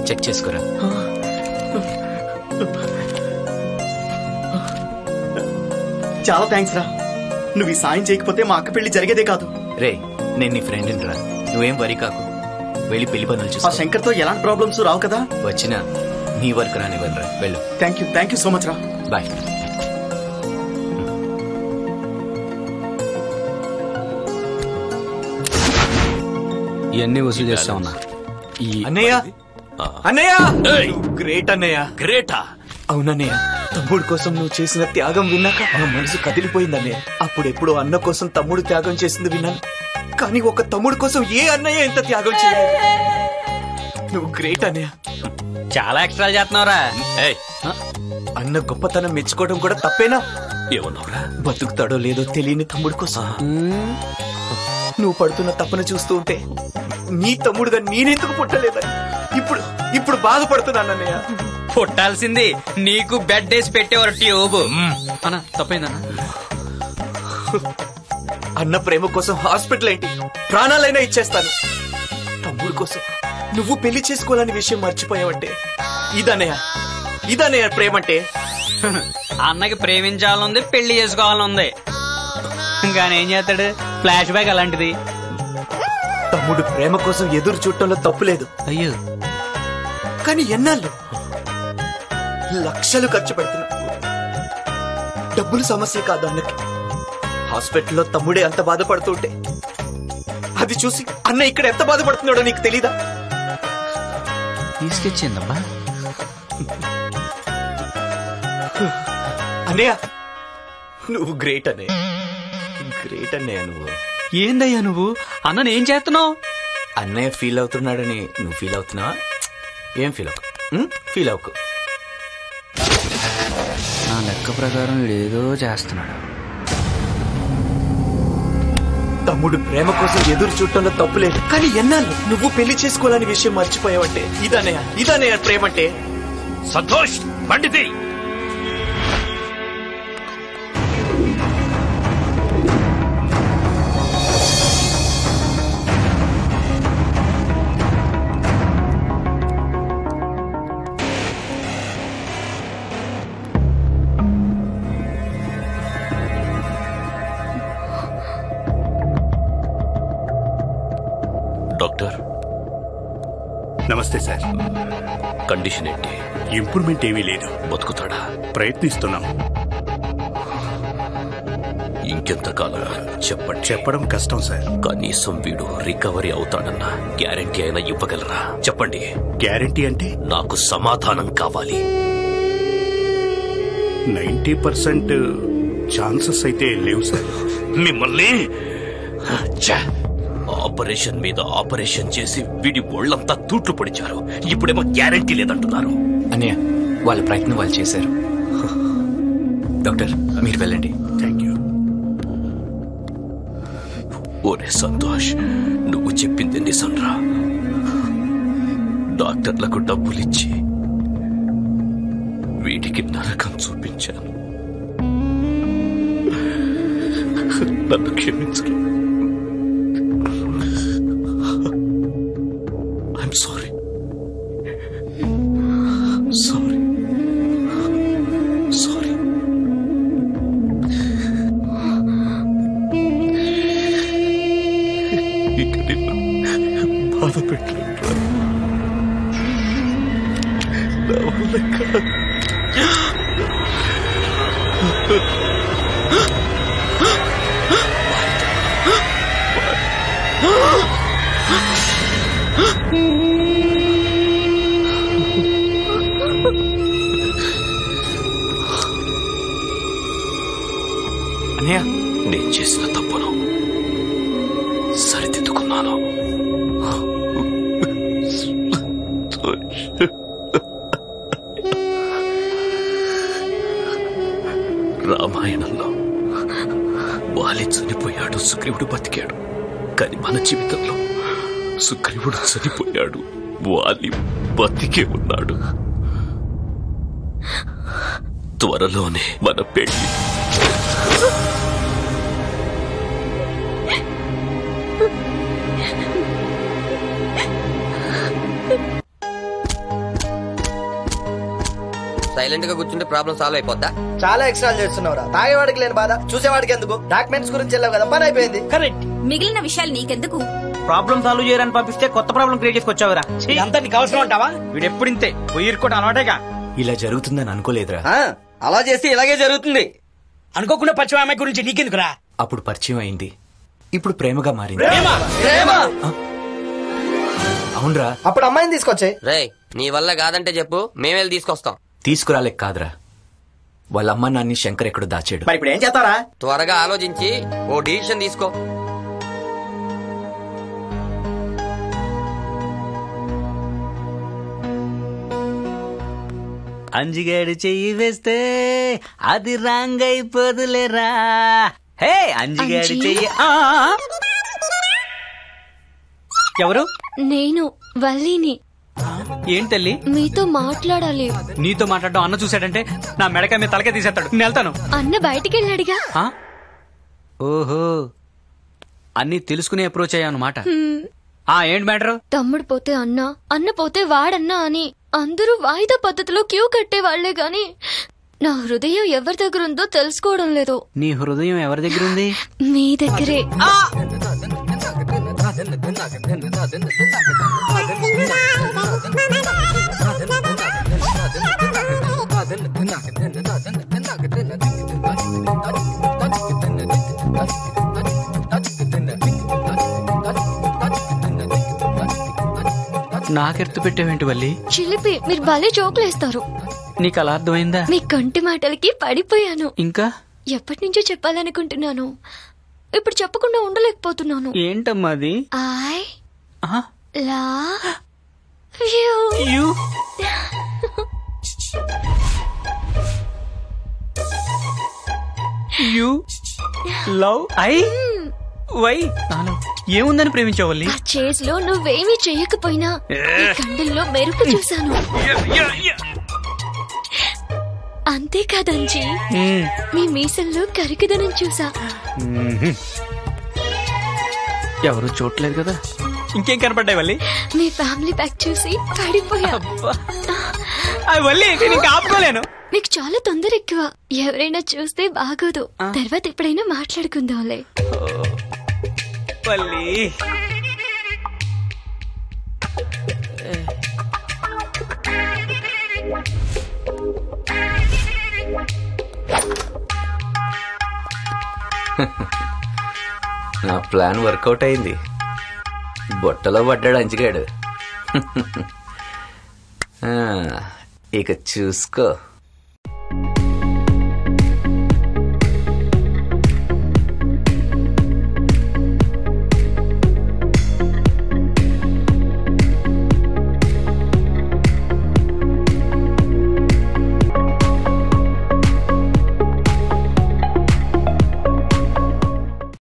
Check చేసుకోరా చాలా thanks రా నువ్వు ఈ సాయం చేయకపోతే మా అక్క పెళ్లి జరిగేదే కాదు రే నేను నీ ఫ్రెండ్ రా నువ్వేం వరి కాకు వెళ్ళి పెళ్లి పనులు ఆ చూసుకో శంకర్తో ఎలాంటి ప్రాబ్లమ్స్ రావు కదా వచ్చినా నీ వర్క్ రానివ్వరా వెళ్ళు thank you thank you so much రా బాయ్ ఇవన్నీ వసూలు చేస్తా ఉన్నా ఈ అన్నయ్య అన్నయ్య గ్రేట్ అన్నయ్య గ్రేటా అవునన్నయ్య తమ్ముడు కోసం నువ్వు చేసిన త్యాగం విన్నాక నా మనసు కదిలిపోయింది అన్నయ్య అప్పుడెప్పుడు అన్న కోసం తమ్ముడు త్యాగం చేసింది విన్నాను కానీ ఒక తమ్ముడు కోసం ఏ అన్నయ్య ఎంత త్యాగం చేయలేదు నువ్వు గ్రేట్ అన్నయ్య చాలా ఎక్స్ట్రా చేస్తున్నావురా అన్న గొప్పతనం మెచ్చుకోవడం కూడా తప్పేనా ఏమన్నావురా బతుకుతాడో లేదో తెలియని తమ్ముడు కోసం నువ్వు పడుతున్న తప్పన చూస్తూ ఉంటే నీ తమ్ముడుగా నేనెందుకు పుట్టలేదని ఇప్పుడు ఇప్పుడు బాధపడుతున్నాను అన్నయ్య పుట్టాల్సింది నీకు బెడ్ వేసి పెట్టేవారు ట్యూబ్ అన్న తప్పైందన్న అన్న ప్రేమ కోసం హాస్పిటల్ ఏంటి ప్రాణాలైనా ఇచ్చేస్తాను తమ్ముడు కోసం నువ్వు పెళ్లి చేసుకోవాలని విషయం మర్చిపోయావంటే ఇదన్నయ్య ఇదన్నయ్య ప్రేమంటే అన్నకి ప్రేమించాలనుంది పెళ్లి చేసుకోవాలనుంది కానీ ఏం చేస్తాడు ఫ్లాష్ బ్యాక్ అలాంటిది తమ్ముడు ప్రేమ కోసం ఎదురు చూడటంలో తప్పు లేదు అయ్యో కానీ ఎన్నాళ్ళు లక్షలు ఖర్చు పెడుతున్నా డబ్బులు సమస్య కాదు అన్నకి హాస్పిటల్లో తమ్ముడే అంత బాధపడుతుంటే అది చూసి అన్న ఇక్కడ ఎంత బాధపడుతున్నాడో నీకు తెలీదా తీసుకొచ్చిందబ్బా అన్నయ్య నువ్వు గ్రేట్ అన్నయ్య గ్రేట్ అన్నయ్య నువ్వు ఏందయ్యా నువ్వు అన్నని ఏం చేస్తున్నావు అన్నయ్య ఫీల్ అవుతున్నాడని నువ్వు ఫీల్ అవుతున్నావా ఏం ఫీల్ అవ్వకు ఉం? ఫీల్ అవ్వకు నా లెక్క ప్రకారం ఏదో చేస్తున్నాడు తమ్ముడు ప్రేమ కోసం ఎదురు చూడటంలో తప్పు లేదు కానీ ఎన్నాళ్ళు నువ్వు పెళ్లి చేసుకోవాలని విషయం మర్చిపోయావంటే ఇదన్నయ్య ఇదన్నయ్య ప్రేమంటే సంతోష్ పండితి డాక్టర్ నమస్తే సార్ కండిషన్ ఏంటి ఇంప్రూవ్మెంట్ ఏమీ లేదు బతుకుతాడా ప్రయత్నిస్తున్నాం ఇంకెంతకాలం చెప్పండి చెప్పడం కష్టం సార్ కనీసం వీడు రికవరీ అవుతాడన్న గ్యారంటీ అయినా ఇవ్వగలరా చెప్పండి గ్యారంటీ అంటే నాకు సమాధానం కావాలి నైంటీ పర్సెంట్ ఛాన్సెస్ అయితే లేవు సార్ మిమ్మల్ని ఛ! ఆపరేషన్ మీద ఆపరేషన్ చేసి వీడి ఒళ్ళంతా తూట్లు పొడిచారు ఇప్పుడేమో గ్యారంటీ లేదంటున్నారు అన్నయ్య వాళ్ళ ప్రయత్నం వాళ్ళు చేశారు డాక్టర్ మీరు వెళ్ళండి థ్యాంక్ యూ ఓరే సంతోష్ నువ్వు చెప్పింది నిజంరా డాక్టర్లకు డబ్బులిచ్చి వీడికి నరకం చూపించాను నన్ను క్షమించరు ఐఎమ్ సారీ సారీ సారీ ఇక నిన్ను బాధ పెట్టలేనురా. నా వల్ల కాదు. అన్నయ్య నేను చేసిన తప్పును సరిదిద్దుకున్నాను రామాయణంలో వాలి చనిపోయాడు సుగ్రీవుడు బతికాడు కానీ మన జీవితంలో సుగ్రీవుడు చనిపోయాడు వాలి బతికే ఉన్నాడు త్వరలోనే మన పెళ్లి సైలెంట్ గా కూర్చుంటే ప్రాబ్లం సాల్వ్ అయిపోద్దా చాలా ఎక్స్ట్రా చేస్తున్నావురా తాగేవాడికి లేని బాధ చూసేవాడికి ఎందుకు డాక్యుమెంట్స్ గురించి వెళ్ళావు కదా పని అయిపోయింది కరెక్ట్ మిగిలిన విషయాలు నీకెందుకు ప్రాబ్లం సాల్వ్ చేయడానికి పంపిస్తే కొత్త ప్రాబ్లం క్రియేట్ చేసుకొచ్చావురా అంతా నీకు అవసరం అంటావా వీడు ఎప్పుడు ఇంతే పొయ్యి ఇరుక్కోవడం అలవాటేగా ఇలా జరుగుతుందని అనుకోలేదురా ఆ, అలా చేస్తే ఇలాగే జరుగుతుంది అనుకోకుండా పరిచయం అమ్మాయి గురించి నీకెందుకురా అప్పుడు పరిచయం అయింది ఇప్పుడు ప్రేమగా మారింది అవునరా అప్పుడు అమ్మాయిని తీసుకొచ్చే రేయ్ నీ వల్ల కాదంటే చెప్పు మేమెళ్ళి తీసుకొస్తాం తీసుకురాలేక కాదురా వాళ్ళ అమ్మ నాన్ని శంకర్ ఎక్కడో దాచాడు మరి ఇప్పుడు ఏం చేస్తారా త్వరగా ఆలోచించి ఓ డిసిషన్ తీసుకో అంజిగాడు చెయ్యి వేస్తే అది రాంగ్ అయిపోదులేరా హే అంజిగాడు అంజి? చెయ్యి ఆ! ఎవరు నేను వల్లిని ఏంటి తల్లి మీతో మాట్లాడాలి నీతో మాట్లాడడం అన్న చూశాడంటే నా మెడకాయ మీద తలకే తీసేస్తాడు నేను వెళ్తాను అన్న బయటికి వెళ్ళాడుగా ఆ? ఓహో అన్ని తెలుసుకునే అప్రోచ్ అయ్యానమాట ఆ ఏంటి మ్యాటర్ తమ్ముడు పోతే అన్న అన్న పోతే వాడన్నా అని అందరూ వాయిదా పద్ధతిలో క్యూ కట్టే వాళ్లే గాని నా హృదయం ఎవరి దగ్గర ఉందో తెలుసుకోవడం లేదు నీ హృదయం ఎవరి దగ్గర ఉంది మీ దగ్గరే నాకెర్తు పెట్టావేంటి వల్లి చిలిపి మీరు భలే జోకులేస్తారు నీకు అలా అర్థమైందా మీ కంటి మాటలకి పడిపోయాను ఇంకా ఎప్పటి నుంచో చెప్పాలనుకుంటున్నాను ఇప్పుడు చెప్పకుండా ఉండలేకపోతున్నాను ఏంటమ్మా అది ఐ ఆహా. లా you you you love I why నాలో ఏముందని ప్రేమించావల్లి ఆ చేజ్ లో నువ్వేమీ చెయ్యకపోయినా ఈ కండల్లో మెరుపు చూశాను అంతేకాదంజీ మీ మీసల్లో కరికదనం చూసా ఎవరు చూడలేదు కదా ఇంకేం కనపడ్డాయి వల్లి మీ ఫ్యామిలీ ప్యాక్ చూసి పడిపోయా అవి వల్లి నేను ఇంకా ఆపుకోలేను మీకు చాలా తొందర ఎక్కువ ఎవరైనా చూస్తే బాగోదు తర్వాత ఎప్పుడైనా మాట్లాడుకుందాంలే వల్లి నా ప్లాన్ వర్కౌట్ అయింది బొట్టలో పడ్డాడు అంచిగాడు ఆ, ఇక చూసుకో